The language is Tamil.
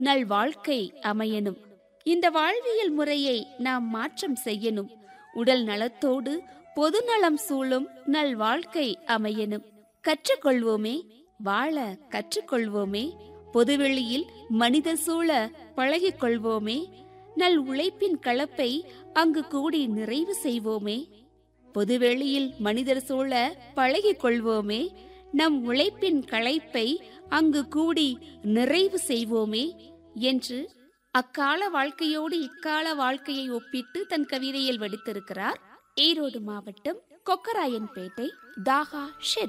நல் வாழ்க்கை அமையணும் இந்த வாழ்வியல் முறையை நாம் மாற்றம் செய்யணும் உடல் நலத்தோடு பொது நலம் சூழும் நல் வாழ்க்கை அமையணும் கற்றுக்கொள்வோமே வாழ கற்றுக்கொள்வோமே பொதுவெளியில் மனிதர் சூழ பழகிக் கொள்வோமே நல் உழைப்பின் கலப்பை அங்கு கூடி நிறைவு செய்வோமே பொதுவெளியில் மனிதர் சூழ பழகிக் கொள்வோமே நம் உழைப்பின் களைப்பை அங்கு கூடி நிறைவு செய்வோமே என்று அக்கால வாழ்க்கையோடு இக்கால வாழ்க்கையை ஒப்பிட்டு தன் கவிதையில் வடித்திருக்கிறார் ஈரோடு மாவட்டம் கொக்கராயன்பேட்டை தாகா ஷெரீப்